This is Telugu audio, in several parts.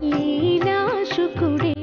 లీలాశుకుడే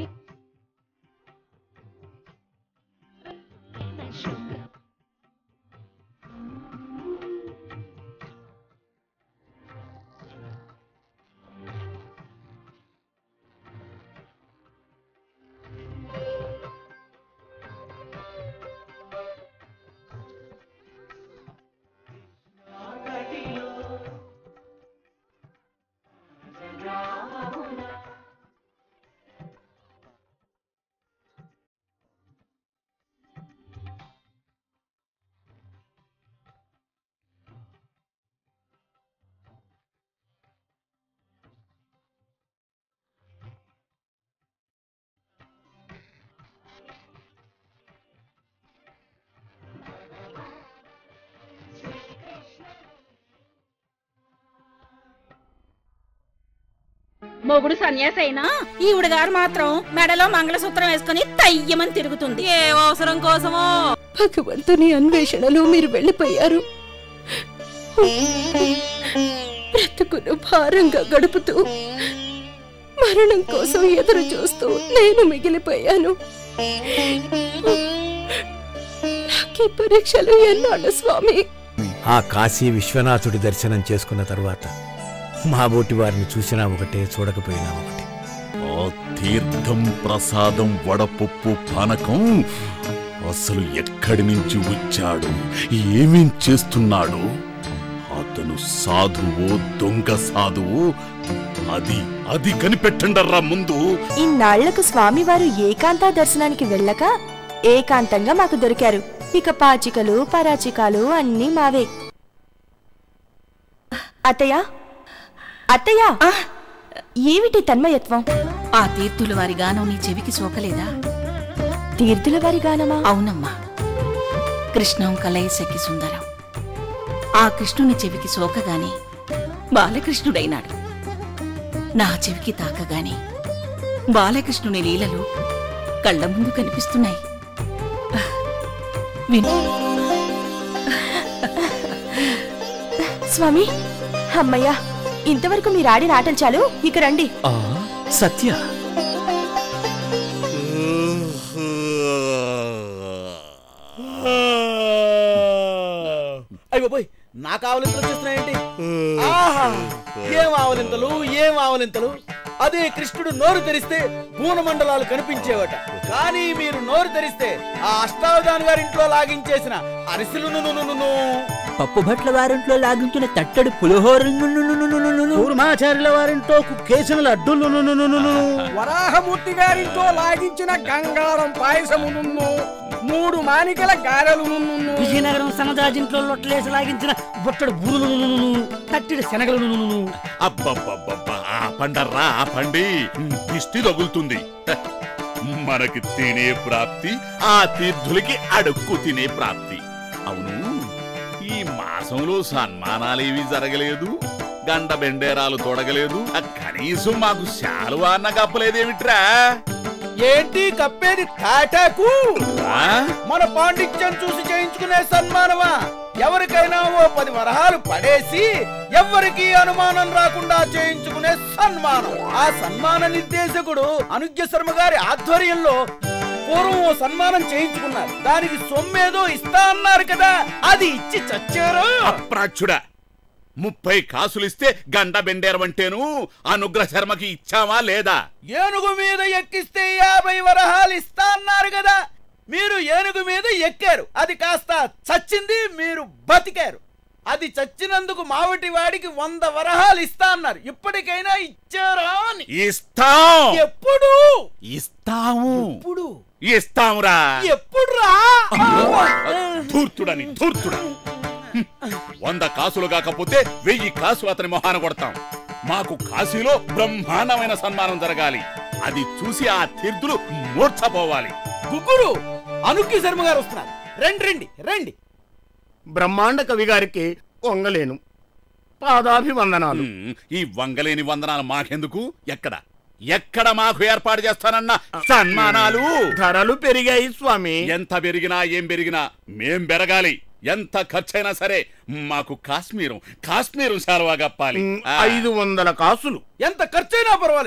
మొగుడు సన్యాసి అయినా ఈవిడ గారు మాత్రం మెడలో మంగళసూత్రం వేసుకుని తయ్యమని తిరుగుతుంది ఏ అవసరం కోసమో భగవంతుని అన్వేషణలో మీరు వెళ్ళిపోయారు బ్రతుకును భారంగా గడుపుతూ మరణం కోసం ఎదురు చూస్తూ నేను మిగిలిపోయాను నాకీ పరీక్షలు ఎన్నాళ్ళు స్వామి ఆ కాశీ విశ్వనాథుడి దర్శనం చేసుకున్న తరువాత మా బోటి వారిని చూసినా ఒకటే చూడకపోయినా ఒకటే ఆ తీర్థం ప్రసాదం వడపప్పు పానకం అసలు ఎక్కడి నుంచి వచ్చాడు ఏమేం చేస్తున్నాడు అతను సాధువో దొంగ సాధువో అది అది కనిపెట్టండర్రా ముందు ఇన్నాళ్లకు స్వామివారు ఏకాంత దర్శనానికి వెళ్ళక ఏకాంతంగా మాకు దొరికారు ఇక పాచికలు పరాచికాలు అన్నీ మావే అత్తయ్య అత్తయ్య ఏమిటి తన్మయత్వం ఆ తీర్థుల వారి గానం నీ చెవికి సోకలేదా తీర్థుల వారి గానమా అవునమ్మా కృష్ణం కలయసకి సుందరం ఆ కృష్ణుని చెవికి సోకగానే బాలకృష్ణుడైనాడు నా చెవికి తాకగానే బాలకృష్ణుని లీలలు కళ్ళ ముందు కనిపిస్తున్నాయి విను స్వామి అమ్మయ్యా ఇంతవరకు మీరు ఆడిన ఆటలు చాలు ఇక రండి సత్య అయ్య పోయి నాకు ఆవలింతలు వచ్చేస్తున్నాయేంటి ఆహా ఏం ఆవలింతలు ఏం ఆవలింతలు అదే కృష్ణుడు నోరు తెరిస్తే భూనమండలాలు కనిపించేవట కానీ మీరు నోరు తెరిస్తే ఆ అష్టావధాన్ గారింట్లో లాగించేసిన అరిసెలు పప్పు భట్ల వారింట్లో లాగించిన తట్టడు పులిహోరలు కూర్మాచార్యుల వారింట్లో కుక్కేసిన లడ్డూలు వరాహమూర్తి గారింట్లో లాగించిన గంగారం పాయసమును మూడు మానికల గారెలు విజయనగరం సనదాజింట్లో లొట్టలేసి లాగించిన బుట్టడు బూరులు తట్టిడి శనగలు అబ్బబ్బబ్బబ్బా ఆ పండర్రా ఆ పండి దిష్టి తగులుతుంది హ, మనకి తినే ప్రాప్తి ఆ తీర్థులకి అడుక్కు తినే ప్రాప్తి అవును ఈ మాసంలో సన్మానాలేవి జరగలేదు గండ బెండేరాలు తొడగలేదు ఆ కనీసం మాకు శాలువా అన్న కప్పలేదేమిట్రా ఏంటి కప్పేది తాటాకు ఆ? మన పాండిత్యం చూసి చేయించుకునే సన్మానమా ఎవరికైనా ఓ పది వరహాలు పడేసి ఎవ్వరికి అనుమానం రాకుండా చేయించుకునే సన్మానం ఆ సన్మాన నిర్దేశకుడు అనుజ్ఞ శర్మ గారి ఆధ్వర్యంలో పూర్వం ఓ సన్మానం చేయించుకున్నారు దానికి సొమ్మేదో ఇస్తా అన్నారు కదా అది ఇచ్చి చచ్చారు అప్రాచ్యుడా ముప్పై కాసులిస్తే గండ బెండేరమంటేను అనుగ్రహ శర్మకి ఇచ్చావా లేదా ఏనుగు మీద ఎక్కిస్తే యాభై వరహాలు ఇస్తా అన్నారు కదా మీరు ఏనుగు మీద ఎక్కారు అది కాస్త చచ్చింది మీరు బతికారు అది చచ్చినందుకు మావటి వాడికి వంద వరహాలు ఇస్తా అన్నారు ఇప్పటికైనా ఇచ్చారా అని ఇస్తాం ఎప్పుడు ఇస్తాము ఇప్పుడు ఇస్తామురా ఎప్పుడు రా ధూర్తుడని ధూర్తుడా హ్మ్. వంద కాసులు కాకపోతే వెయ్యి కాసులు అతని మొహాన కొడతాం మాకు కాశీలో బ్రహ్మాండమైన సన్మానం జరగాలి అది చూసి ఆ తీర్థులు మూర్ఛపోవాలి గుగ్గురు అనుజ్ఞ శర్మ గారు వస్తున్నారు రండి రండి రండి బ్రహ్మాండ కవి గారికి వంగలేను పాదాభివందనాలు హ్మ్. ఈ వంగలేని వందనాలు మాకెందుకు ఎక్కడ ఎక్కడ మాకు ఏర్పాటు చేస్తానన్న సన్మానాలు ధరలు పెరిగాయి స్వామి ఎంత పెరిగినా ఏం పెరిగినా మేం పెరగాలి ఎంత ఖర్చైనా సరే మాకు కాశ్మీరం కాశ్మీరం శాలువా కప్పాలి ఆ. ఐదు వందల కాసులు ఎంత ఖర్చైనా పర్వాలేదు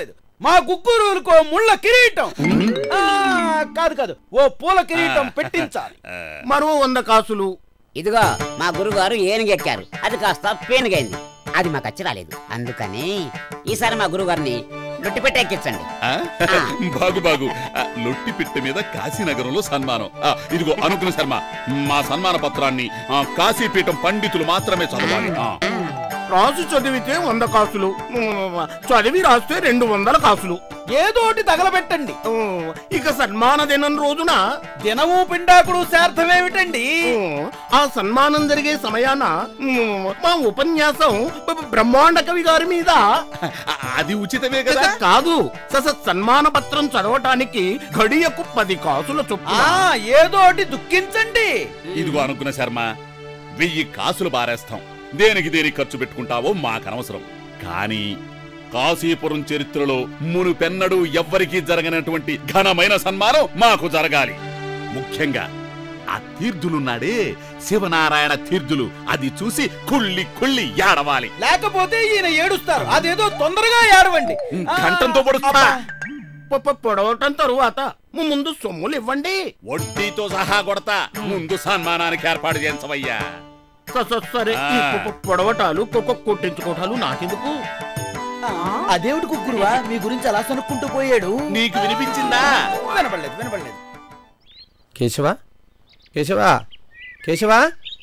మా గుగ్గురులకో ముళ్ళ కిరీటం ఆ, కాదు కాదు ఓ పూల కిరీటం పెట్టించాలి మరో వంద కాసులు ఇదిగో మా గురుగారు ఏనుగెక్కారు అది కాస్త పేనుగైంది అది మాకు వచ్చి రాలేదు అందుకని ఈసారి మా గురుగారిని లొట్టిపెట్టి ఎక్కించండి ఆ? బాగు బాగు ఆ, లొట్టి పిట్ట మీద కాశీనగరంలో సన్మానం ఆ, ఇదిగో అనుకున్న శర్మ మా సన్మాన పత్రాన్ని ఆ, కాశీపీఠం పండితులు మాత్రమే చదవాలి ఆ. రాసు చదివితే వంద కాసులు ఉమ్, చదివి రాస్తే రెండు వందల కాసులు ఏదోటి తగలబెట్టండి ఉమ్, ఇక సన్మాన దినం రోజున దినము పిండాకుడు శార్థమేమిటండి ఉమ్, ఆ సన్మానం జరిగే సమయాన ఉమ్, మా ఉపన్యాసం బ- బ్రహ్మాండ కవి గారి మీద ఆ, అది ఉచితమే కదా కాదు సస సన్మాన పత్రం చదవటానికి గడియకు పది కాసుల ఆ చొప్పున ఏదోటి దుఃఖించండి ఇదిగో అనుకున్న శర్మ వెయ్యి కాసులు బారేస్తాం దేనికి దేనికి ఖర్చు పెట్టుకుంటావో మాకనవసరం కానీ కాశీపురం చరిత్రలో మునుపెన్నడూ ఎవ్వరికీ జరగనటువంటి ఘనమైన సన్మానం మాకు జరగాలి ముఖ్యంగా ఆ తీర్థులున్నాడే శివనారాయణ తీర్థులు అది చూసి కుళ్ళి కుళ్ళి ఏడవాలి లేకపోతే ఈయన ఏడుస్తారు అదేదో తొందరగా ఏడవండి ఆ, గంటంతో పొడుస్తా అబ్బా. ప- ప- పొడవటం తరువాత ము- ముందు సొమ్ములు ఇవ్వండి వడ్డీతో సహా కొడతా ముందు సన్మానానికి ఏర్పాటు చేయించవయ్యా స- స- సరే ఈ ఆ. పొ- పొ- పొడవటాలు కొ- కొట్టించుకోవటాలు నాకెందుకు అదేమిటి కుక్కురువా మీ గురించి అలా సనుక్కుంటూ పోయాడు నీకు వినిపించిందా వినపడలేదు వినపడలేదు కేశవ కేశవ కేశవ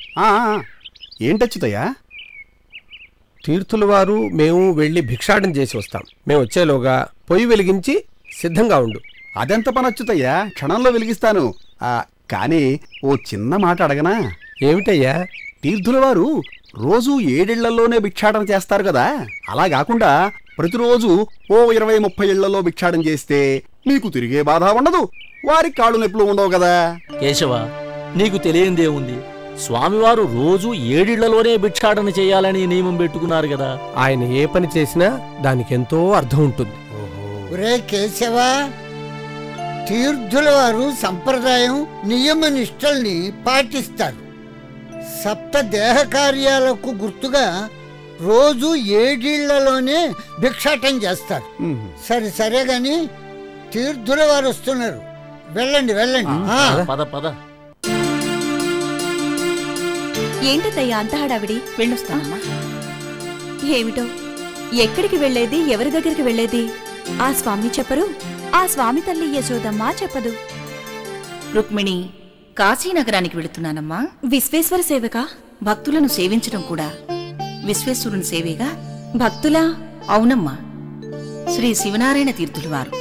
ఏంటచ్చుతయ్యా తీర్థుల వారు మేము వెళ్ళి భిక్షాటన చేసి వస్తాం మేము వచ్చేలోగా పొయ్యి వెలిగించి సిద్ధంగా ఉండు అదెంత పనొచ్చుతయ్యా క్షణంలో వెలిగిస్తాను ఆ, కానీ ఓ చిన్న మాట అడగనా ఏమిటయ్యా తీర్థుల వారు రోజు ఏడిళ్లలోనే భిక్షాటన చేస్తారు కదా అలా కాకుండా ప్రతిరోజు ఓ ఇరవై ముప్పై ఇళ్లలో భిక్షాటన చేస్తే మీకు తిరిగే బాధ ఉండదు వారికి కాళ్ళు నొప్పులు ఉండవు కదా కేశవ నీకు తెలియందేముంది స్వామివారు రోజు ఏడిళ్లలోనే భిక్షాటన చేయాలని నియమం పెట్టుకున్నారు కదా ఆయన ఏ పని చేసినా దానికి ఎంతో అర్థం ఉంటుంది ఒరే కేశవ తీర్థుల వారు సంప్రదాయం నియమ నిష్టల్ని పాటిస్తారు సప్త దేహ కార్యాలకు గుర్తుగా రోజు ఏడీళ్లలోనే భిక్షాటం చేస్తారు సరే సరే గాని తీర్థుల వారు వస్తున్నారు వెళ్ళండి వెళ్ళండి ఆ. పద పద ఏంటత్తయ్య అంత హడావిడి వెళ్ళొస్తానమ్మా ఏమిటో ఎక్కడికి వెళ్ళేది ఎవరి దగ్గరికి వెళ్ళేది ఆ స్వామి చెప్పరు ఆ స్వామి తల్లి యశోదమ్మ చెప్పదు రుక్మిణి కాశీనగరానికి వెళుతున్నానమ్మా విశ్వేశ్వర సేవక భక్తులను సేవించడం కూడా విశ్వేశ్వరుని సేవేగా భక్తులా అవునమ్మా శ్రీ శివనారాయణ తీర్థులు వారు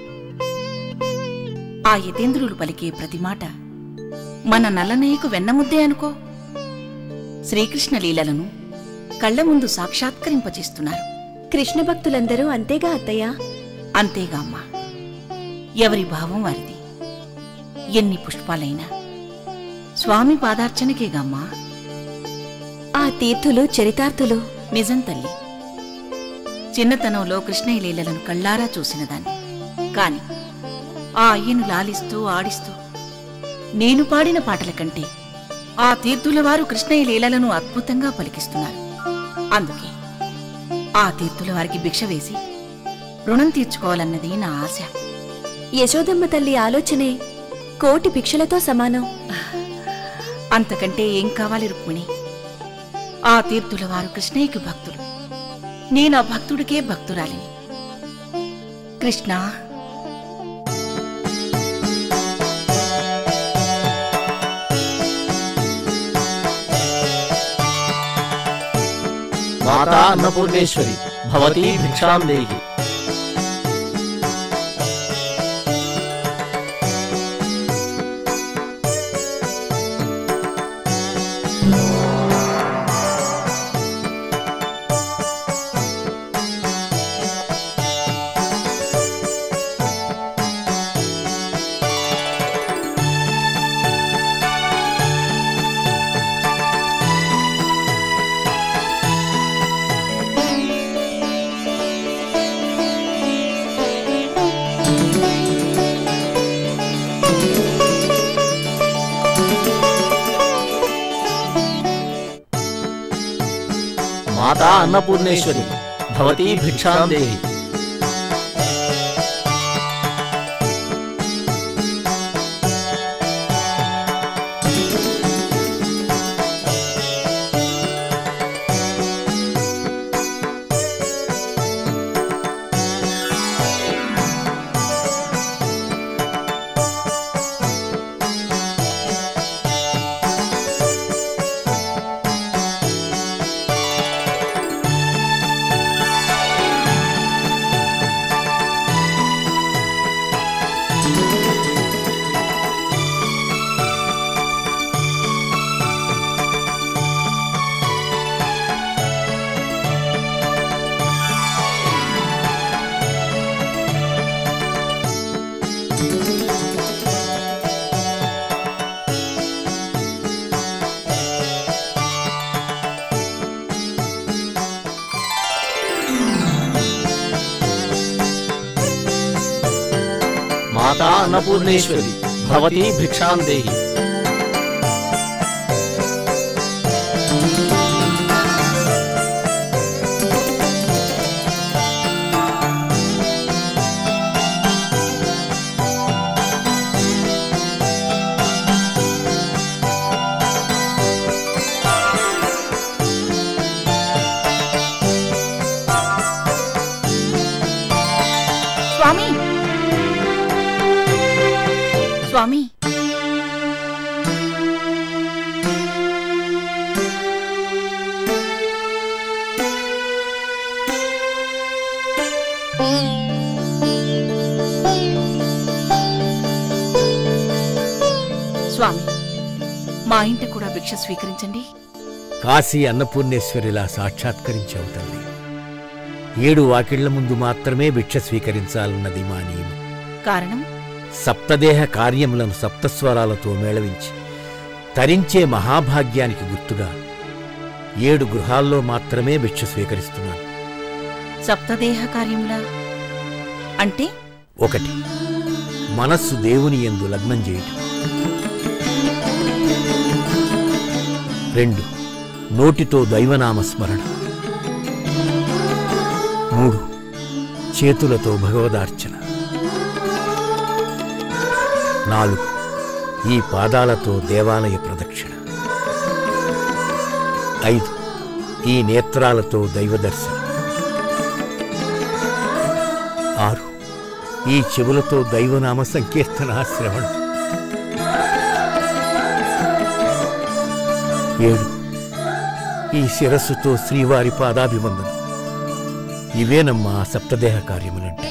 ఆ యతేంద్రులు పలికే ప్రతి మాట మన నల్లనేయకు వెన్నముద్దే అనుకో శ్రీకృష్ణ లీలలను కళ్ల ముందు సాక్షాత్కరింపచేస్తున్నారు కృష్ణ భక్తులందరూ అంతేగా అత్తయ్య అంతేగా అమ్మా ఎవరి భావం వారిది ఎన్ని పుష్పాలైనా స్వామి పాదార్చనకేగమ్మా ఆ తీర్థులు చరితార్థులు నిజం తల్లి చిన్నతనంలో కృష్ణయ్య లీలలను కళ్ళారా చూసినదాన్ని కాని ఆ అయ్యను లాలిస్తూ ఆడిస్తూ నేను పాడిన పాటల కంటే ఆ తీర్థుల వారు కృష్ణయ్య లీలలను అద్భుతంగా పలికిస్తున్నారు అందుకే ఆ తీర్థుల వారికి భిక్ష వేసి రుణం తీర్చుకోవాలన్నది నా ఆశ యశోదమ్మ తల్లి ఆలోచనే కోటి భిక్షలతో సమానం అంతకంటే ఏం కావాలి రుక్మిణి ఆ తీర్థుల వారు కృష్ణయ్యకి భక్తులు నేను ఆ భక్తుడికే భక్తురాలిని కృష్ణ మాతా అన్నపూర్ణేశ్వరి భవతీ భిక్షాం దేహి మాతా అన్నపూర్ణేశ్వరి భవతీ భిక్షాం దేహి మాతా అన్నపూర్ణేశ్వరి భవతి భిక్షాం దేహి స్వామి స్వామి స్వామి మా ఇంట కూడా భిక్ష స్వీకరించండి కాశీ అన్నపూర్ణేశ్వరిలా సాక్షాత్కరించావు తల్లి ఏడు వాకిళ్ల ముందు మాత్రమే భిక్ష స్వీకరించాలన్నది మా నియమం కారణం సప్తదేహ కార్యములను సప్తస్వరాలతో మేళవించి తరించే మహాభాగ్యానికి గుర్తుగా ఏడు గృహాల్లో మాత్రమే భిక్ష స్వీకరిస్తున్నాను సప్తదేహ కార్యంలా అంటే ఒకటి మనస్సు దేవుని యందు లగ్నం చేయటం రెండు నోటితో దైవనామ స్మరణ మూడు చేతులతో భగవదార్చన నాలుగు ఈ పాదాలతో దేవాలయ ప్రదక్షిణ ఐదు ఈ నేత్రాలతో దైవదర్శనం ఆరు ఈ చెవులతో దైవనామ సంకీర్తన శ్రవణం ఏడు ఈ శిరస్సుతో శ్రీవారి పాదాభివందనం ఇవేనమ్మా సప్తదేహ కార్యములంటే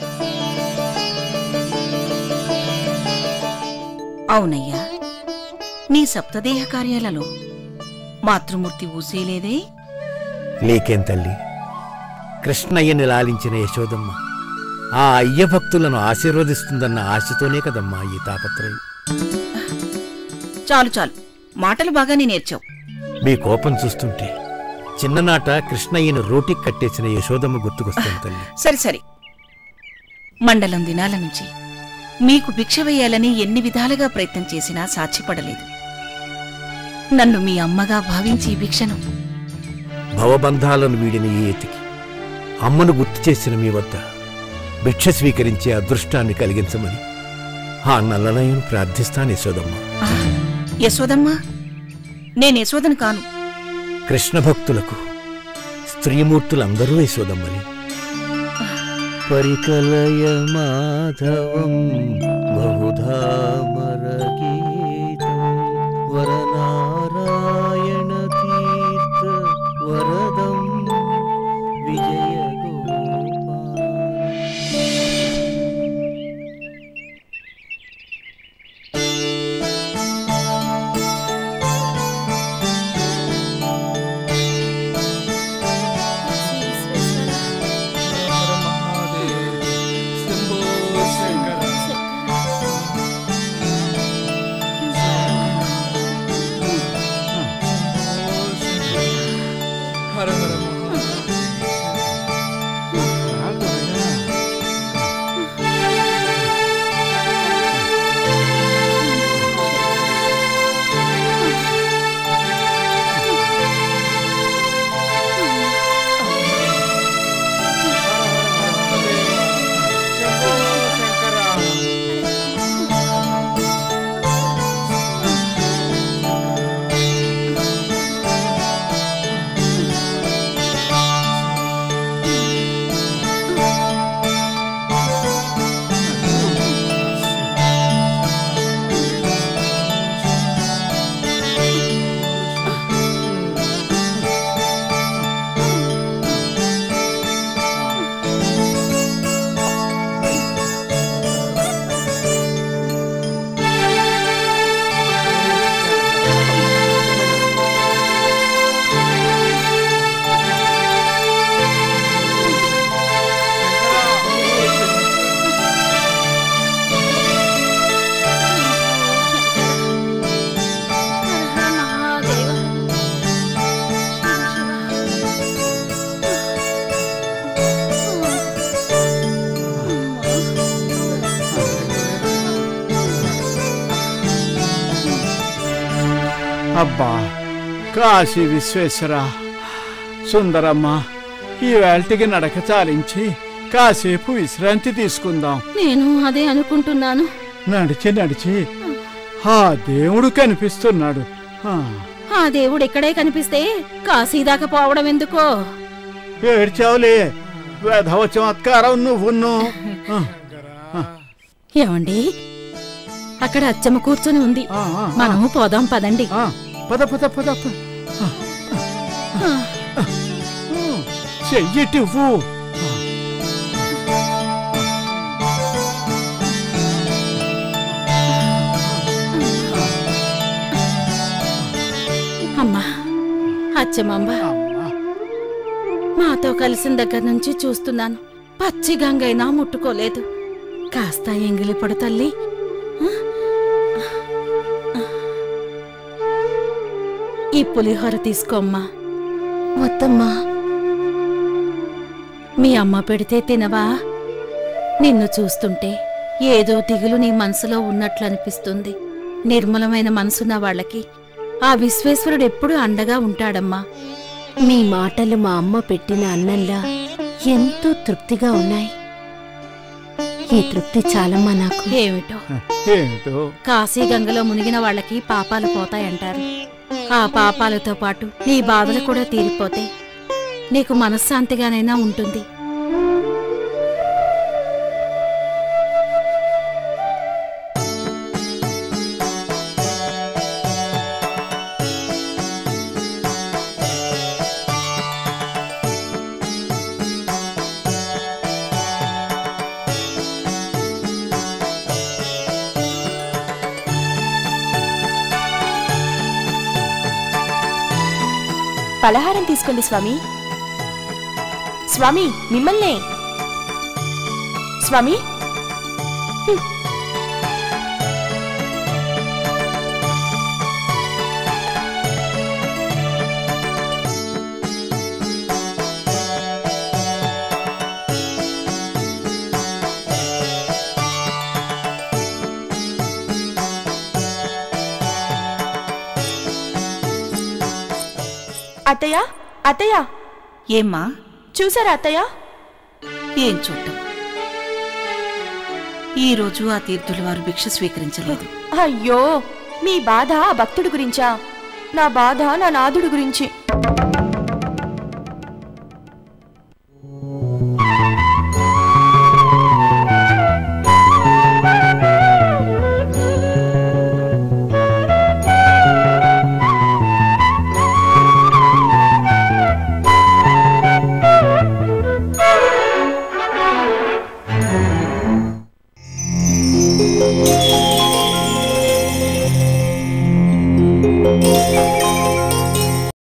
అవునయ్యా నీ సప్తదేహ కార్యాలలో మాతృమూర్తి ఊసేలేదే లేకేం తల్లి కృష్ణయ్యని లాలించిన యశోదమ్మ ఆ అయ్య భక్తులను ఆశీర్వదిస్తుందన్న ఆశతోనే కదమ్మా ఈ తాపత్రయం చాలు చాలు మాటలు బాగానే నేర్చావు మీ కోపం చూస్తుంటే చిన్ననాట కృష్ణయ్యను రోటికి కట్టేసిన యశోదమ్మ గుర్తుకొస్తుంది తల్లి సరి సరి మండలం దినాల నుంచి మీకు భిక్ష వేయాలని ఎన్ని విధాలుగా ప్రయత్నం చేసినా సాధ్యపడలేదు నన్ను మీ అమ్మగా భావించి ఈ భిక్షను భవబంధాలను వీడిన ఈ ఎతికి అమ్మను గుర్తు చేసిన మీ వద్ద భిక్ష స్వీకరించే అదృష్టాన్ని కలిగించమని ఆ నల్లనయ్యను ప్రార్థిస్తాను యశోదమ్మ ఆ, యశోదమ్మా నేను యశోదను కాను కృష్ణ భక్తులకు స్త్రీమూర్తులందరూ యశోదమ్మని పరికలయ మాధవం బహుధా మరగీతం వరనారాయణ తీర్థ వరదం విజయ శంకర అబ్బా కాశీ విశ్వేశ్వర సుందరమ్మ ఈ వేల్టికి నడక చాలించి కాసేపు విశ్రాంతి తీసుకుందాం నేను అదే అనుకుంటున్నాను నడిచి నడిచి ఆ దేవుడు కనిపిస్తున్నాడు ఆ, ఆ దేవుడు ఇక్కడే కనిపిస్తే కాశీ దాకా పోవడం ఎందుకో ఏడ్చావులే వేధవ చమత్కారం నువ్వును ఆ, ఏమండి అక్కడ అచ్చమ్మ కూర్చొని ఉంది మనము పోదాం పదండి పద పద పద పద. చెయ్యిటివ్వు అమ్మా అచ్చమ్మ మాతో కలిసిన దగ్గర నుంచి చూస్తున్నాను పచ్చి గంగైనా ముట్టుకోలేదు కాస్త ఎంగిలి పడు తల్లి ఈ పులిహోర తీసుకోమ్మా వద్దమ్మా మీ అమ్మ పెడితే తినవా నిన్ను చూస్తుంటే ఏదో దిగులు నీ మనసులో ఉన్నట్లు అనిపిస్తుంది నిర్మలమైన మనసున్న వాళ్ళకి ఆ విశ్వేశ్వరుడు ఎప్పుడూ అండగా ఉంటాడమ్మా మీ మాటలు మా అమ్మ పెట్టిన అన్నంలా ఎంతో తృప్తిగా ఉన్నాయి ఈ తృప్తి చాలమ్మా నాకు ఏమిటో ఏమిటో కాశీ గంగలో మునిగిన వాళ్ళకి పాపాలు పోతాయంటారు ఆ పాపాలతో పాటు నీ బాధలు కూడా తీరిపోతే నీకు మనశ్శాంతిగానైనా ఉంటుంది పలహారం తీసుకోండి స్వామి స్వామి మిమ్మల్నే స్వామి హ్మ్. అత్తయ్య అత్తయ్య ఏమ్మా చూసారా అత్తయ్య ఏం చూడటం ఈ రోజు ఆ తీర్థుల వారు భిక్ష స్వీకరించలేదు అయ్యో మీ బాధ ఆ భక్తుడి గురించా నా బాధ నా నాథుడి గురించి